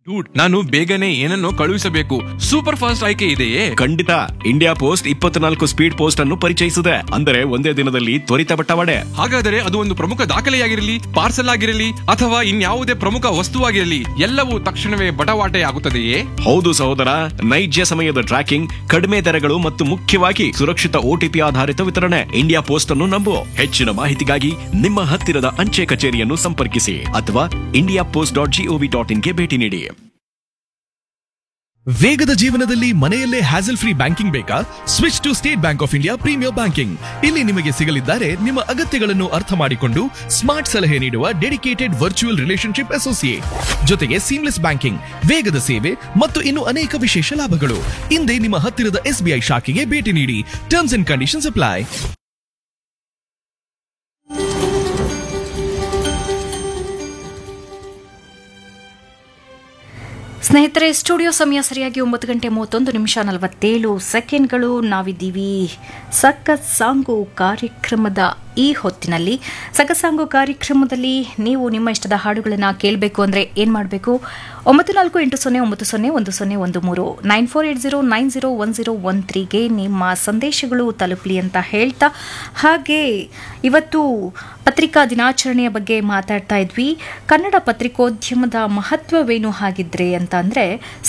dude ನಾನು ಬೇಗನೆ ಏನನ್ನೋ ಕಳುಹಿಸಬೇಕು ಸೂಪರ್ ಫಾಸ್ಟ್ ಆಯ್ಕೆ ಇದೆಯೇ ಖಂಡಿತ ಇಂಡಿಯಾ ಪೋಸ್ಟ್ ಇಪ್ಪತ್ನಾಲ್ಕು ಸ್ಪೀಡ್ ಪೋಸ್ಟ್ ಅನ್ನು ಪರಿಚಯಿಸಿದೆ ಅಂದರೆ ಒಂದೇ ದಿನದಲ್ಲಿ ತ್ವರಿತ ಬಟ್ಟವಾಡೆ ಹಾಗಾದರೆ ಅದು ಒಂದು ಪ್ರಮುಖ ದಾಖಲೆಯಾಗಿರಲಿ ಪಾರ್ಸಲ್ ಆಗಿರಲಿ ಅಥವಾ ಇನ್ಯಾವುದೇ ಪ್ರಮುಖ ವಸ್ತುವಾಗಿರಲಿ ಎಲ್ಲವೂ ತಕ್ಷಣವೇ ಬಟವಾಟೆ ಆಗುತ್ತದೆಯೇ ಹೌದು ಸಹೋದರ ನೈಜ ಸಮಯದ ಟ್ರ್ಯಾಕಿಂಗ್ ಕಡಿಮೆ ದರಗಳು ಮತ್ತು ಮುಖ್ಯವಾಗಿ ಸುರಕ್ಷಿತ ಓಟಿಪಿ ಆಧಾರಿತ ವಿತರಣೆ ಇಂಡಿಯಾ ಪೋಸ್ಟ್ ಅನ್ನು ನಂಬು ಹೆಚ್ಚಿನ ಮಾಹಿತಿಗಾಗಿ ನಿಮ್ಮ ಹತ್ತಿರದ ಅಂಚೆ ಕಚೇರಿಯನ್ನು ಸಂಪರ್ಕಿಸಿ ಅಥವಾ India post dot GOV dot ಇನ್ಗೆ ಭೇಟಿ ನೀಡಿ ವೇಗದ ಜೀವನದಲ್ಲಿ ಮನೆಯಲ್ಲೇ ಹ್ಯಾಸಲ್ ಫ್ರೀ ಬ್ಯಾಂಕಿಂಗ್ ಬೇಕಾ switch to State Bank of India premier banking ಇಲ್ಲಿ ನಿಮಗೆ ಸಿಗಲಿದ್ದಾರೆ ನಿಮ್ಮ ಅಗತ್ಯಗಳನ್ನು ಅರ್ಥ ಮಾಡಿಕೊಂಡು ಸ್ಮಾರ್ಟ್ ಸಲಹೆ ನೀಡುವ ಡೆಡಿಕೇಟೆಡ್ ವರ್ಚುವಲ್ ರಿಲೇಶನ್ಶಿಪ್ ಅಸೋಸಿಯೇಟ್ ಜೊತೆಗೆ ಸೀಮ್ಲೆಸ್ ಬ್ಯಾಂಕಿಂಗ್ ವೇಗದ ಸೇವೆ ಮತ್ತು ಇನ್ನು ಅನೇಕ ವಿಶೇಷ ಲಾಭಗಳು ಹಿಂದೆ ನಿಮ್ಮ ಹತ್ತಿರದ ಎಸ್ಬಿಐ ಶಾಖೆಗೆ ಭೇಟಿ ನೀಡಿ ಟರ್ಮ್ಸ್ ಅಂಡ್ ಕಂಡೀಷನ್ಸ್ ಅಪ್ಲೈ ಸ್ನೇಹಿತರೆ ಸ್ಟುಡಿಯೋ ಸಮಯ ಸರಿಯಾಗಿ ಒಂಬತ್ತು ಗಂಟೆ ಮೂವತ್ತೊಂದು ನಿಮಿಷ ನಲವತ್ತೇಳು ಸೆಕೆಂಡ್ಗಳು ನಾವಿದ್ದೀವಿ ಸಖತ್ ಸಾಂಗು ಕಾರ್ಯಕ್ರಮದ ಈ ಹೊತ್ತಿನಲ್ಲಿ ಸಖತ್ ಸಾಂಗು ಕಾರ್ಯಕ್ರಮದಲ್ಲಿ ನೀವು ನಿಮ್ಮ ಇಷ್ಟದ ಹಾಡುಗಳನ್ನು ಕೇಳಬೇಕು ಅಂದರೆ ಏನು ಮಾಡಬೇಕು ಒಂಬತ್ತು ನಾಲ್ಕು ಎಂಟು ಸೊನ್ನೆ ಒಂಬತ್ತು ಸೊನ್ನೆ ಒಂದು ಸೊನ್ನೆ ಒಂದು ಮೂರು nine four eight zero nine zero one zero one ತ್ರೀಗೆ ನಿಮ್ಮ ಸಂದೇಶಗಳು ತಲುಪಲಿ ಅಂತ ಹೇಳ್ತಾ ಹಾಗೆ ಇವತ್ತು ಪತ್ರಿಕಾ ದಿನಾಚರಣೆಯ ಬಗ್ಗೆ ಮಾತಾಡ್ತಾ ಇದ್ವಿ ಕನ್ನಡ ಪತ್ರಿಕೋದ್ಯಮದ ಮಹತ್ವವೇನು ಹಾಗಿದ್ರೆ ಅಂತ ಅಂದರೆ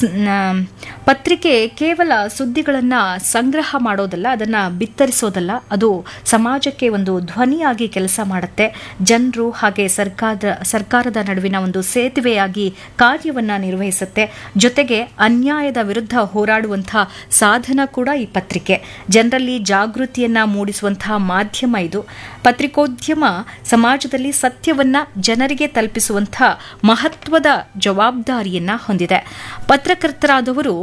ಪತ್ರಿಕೆ ಕೇವಲ ಸುದ್ದಿಗಳನ್ನು ಸಂಗ್ರಹ ಮಾಡೋದಲ್ಲ ಅದನ್ನು ಬಿತ್ತರಿಸೋದಲ್ಲ ಅದು ಸಮಾಜಕ್ಕೆ ಒಂದು ಧ್ವನಿಯಾಗಿ ಕೆಲಸ ಮಾಡುತ್ತೆ ಜನರು ಹಾಗೆ ಸರ್ಕಾರದ ಸರ್ಕಾರದ ನಡುವಿನ ಒಂದು ಸೇತುವೆಯಾಗಿ ಕಾರ್ಯವನ್ನು ನಿರ್ವಹಿಸುತ್ತೆ ಜೊತೆಗೆ ಅನ್ಯಾಯದ ವಿರುದ್ಧ ಹೋರಾಡುವಂಥ ಸಾಧನ ಕೂಡ ಈ ಪತ್ರಿಕೆ ಜನರಲ್ಲಿ ಜಾಗೃತಿಯನ್ನ ಮೂಡಿಸುವಂತಹ ಮಾಧ್ಯಮ ಇದು ಪತ್ರಿಕೋದ್ಯಮ ಸಮಾಜದಲ್ಲಿ ಸತ್ಯವನ್ನ ಜನರಿಗೆ ತಲುಪಿಸುವಂಥ ಮಹತ್ವದ ಜವಾಬ್ದಾರಿಯನ್ನ ಹೊಂದಿದೆ ಪತ್ರಕರ್ತರಾದವರು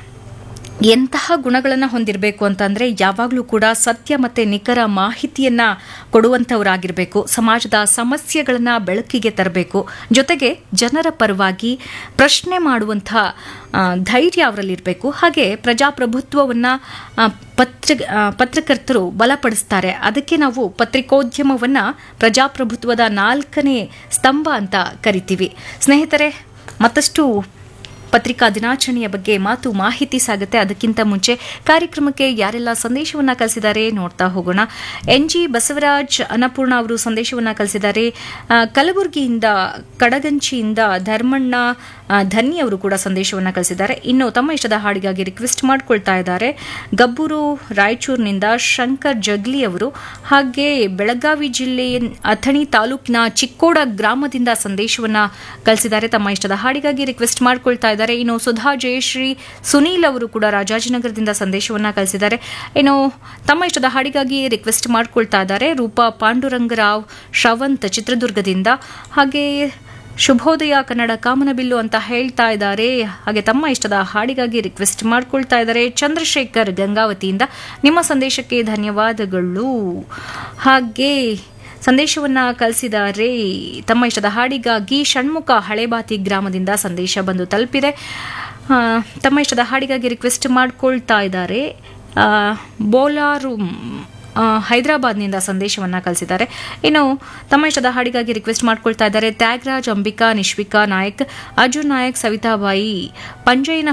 ಎಂತಹ ಗುಣಗಳನ್ನು ಹೊಂದಿರಬೇಕು ಅಂತಂದರೆ ಯಾವಾಗಲೂ ಕೂಡ ಸತ್ಯ ಮತ್ತು ನಿಖರ ಮಾಹಿತಿಯನ್ನು ಕೊಡುವಂಥವರಾಗಿರಬೇಕು ಸಮಾಜದ ಸಮಸ್ಯೆಗಳನ್ನು ಬೆಳಕಿಗೆ ತರಬೇಕು ಜೊತೆಗೆ ಜನರ ಪರವಾಗಿ ಪ್ರಶ್ನೆ ಮಾಡುವಂಥ ಆ, ಧೈರ್ಯ ಅವರಲ್ಲಿರಬೇಕು ಹಾಗೆ ಪ್ರಜಾಪ್ರಭುತ್ವವನ್ನು ಪತ್ರ ಆ, ಪತ್ರಕರ್ತರು ಬಲಪಡಿಸ್ತಾರೆ ಅದಕ್ಕೆ ನಾವು ಪತ್ರಿಕೋದ್ಯಮವನ್ನು ಪ್ರಜಾಪ್ರಭುತ್ವದ ನಾಲ್ಕನೇ ಸ್ತಂಭ ಅಂತ ಕರಿತೀವಿ ಸ್ನೇಹಿತರೆ ಮತ್ತಷ್ಟು ಪತ್ರಿಕಾ ದಿನಾಚರಣೆಯ ಬಗ್ಗೆ ಮಾತು ಮಾಹಿತಿ ಸಾಗುತ್ತೆ ಅದಕ್ಕಿಂತ ಮುಂಚೆ ಕಾರ್ಯಕ್ರಮಕ್ಕೆ ಯಾರೆಲ್ಲ ಸಂದೇಶವನ್ನ ಕಳಿಸಿದ್ದಾರೆ ನೋಡ್ತಾ ಹೋಗೋಣ ಎನ್ ಜಿ ಬಸವರಾಜ್ ಅನ್ನಪೂರ್ಣ ಅವರು ಸಂದೇಶವನ್ನ ಕಳಿಸಿದ್ದಾರೆ ಆ, ಕಲಬುರಗಿಯಿಂದ ಕಡಗಂಚಿಯಿಂದ ಧರ್ಮಣ್ಣ ಆ, ಧನ್ನಿ ಅವರು ಕೂಡ ಸಂದೇಶವನ್ನ ಕಳಿಸಿದ್ದಾರೆ ಇನ್ನು ತಮ್ಮ ಇಷ್ಟದ ಹಾಡಿಗಾಗಿ ರಿಕ್ವೆಸ್ಟ್ ಮಾಡ್ಕೊಳ್ತಾ ಇದ್ದಾರೆ ಗಬ್ಬೂರು ರಾಯಚೂರಿನಿಂದ ಶಂಕರ್ ಜಗ್ಲಿ ಅವರು ಹಾಗೆ ಬೆಳಗಾವಿ ಜಿಲ್ಲೆಯ ಅಥಣಿ ತಾಲೂಕಿನ ಚಿಕ್ಕೋಡ ಗ್ರಾಮದಿಂದ ಸಂದೇಶವನ್ನ ಕಳಿಸಿದ್ದಾರೆ ತಮ್ಮ ಇಷ್ಟದ ಹಾಡಿಗಾಗಿ ರಿಕ್ವೆಸ್ಟ್ ಮಾಡ್ಕೊಳ್ತಾ ಇದ್ದಾರೆ ಇನ್ನು ಸುಧಾ ಜಯಶ್ರೀ ಸುನೀಲ್ ಅವರು ಕೂಡ ರಾಜಾಜಿನಗರದಿಂದ ಸಂದೇಶವನ್ನ ಕಳಿಸಿದ್ದಾರೆ ಇನ್ನು ತಮ್ಮ ಇಷ್ಟದ ಹಾಡಿಗಾಗಿ ರಿಕ್ವೆಸ್ಟ್ ಮಾಡ್ಕೊಳ್ತಾ ಇದ್ದಾರೆ ರೂಪಾ ಪಾಂಡುರಂಗರಾವ್ ಶ್ರವಂತ್ ಚಿತ್ರದುರ್ಗದಿಂದ ಹಾಗೆ ಶುಭೋದಯ ಕನ್ನಡ ಕಾಮನಬಿಲ್ಲು ಅಂತ ಹೇಳ್ತಾ ಇದ್ದಾರೆ ಹಾಗೆ ತಮ್ಮ ಇಷ್ಟದ ಹಾಡಿಗಾಗಿ ರಿಕ್ವೆಸ್ಟ್ ಮಾಡ್ಕೊಳ್ತಾ ಇದ್ದಾರೆ ಚಂದ್ರಶೇಖರ್ ಗಂಗಾವತಿಯಿಂದ ನಿಮ್ಮ ಸಂದೇಶಕ್ಕೆ ಧನ್ಯವಾದಗಳು ಹಾಗೆ ಸಂದೇಶವನ್ನ ಕಳಿಸಿದ್ದಾರೆ ತಮ್ಮ ಇಷ್ಟದ ಹಾಡಿಗಾಗಿ ಷಣ್ಮುಖ ಹಳೇಬಾತಿ ಗ್ರಾಮದಿಂದ ಸಂದೇಶ ಬಂದು ತಲುಪಿದೆ ಆ, ತಮ್ಮ ಇಷ್ಟದ ಹಾಡಿಗಾಗಿ ರಿಕ್ವೆಸ್ಟ್ ಮಾಡ್ಕೊಳ್ತಾ ಇದ್ದಾರೆ ಆ, ಬೋಲಾರು ಆ, ಹೈದರಾಬಾದ್ನಿಂದ ಸಂದೇಶವನ್ನ ಕಳಿಸಿದ್ದಾರೆ ಇನ್ನು ತಮ್ಮ ಇಷ್ಟದ ಹಾಡಿಗಾಗಿ ರಿಕ್ವೆಸ್ಟ್ ಮಾಡ್ಕೊಳ್ತಾ ಇದ್ದಾರೆ ತ್ಯಾಗರಾಜ್ ಅಂಬಿಕಾ ನಿಶ್ವಿಕಾ ನಾಯಕ್ ಅರ್ಜುನ್ ನಾಯಕ್ ಸವಿತಾಬಾಯಿ ಪಂಜಯ್ಯನ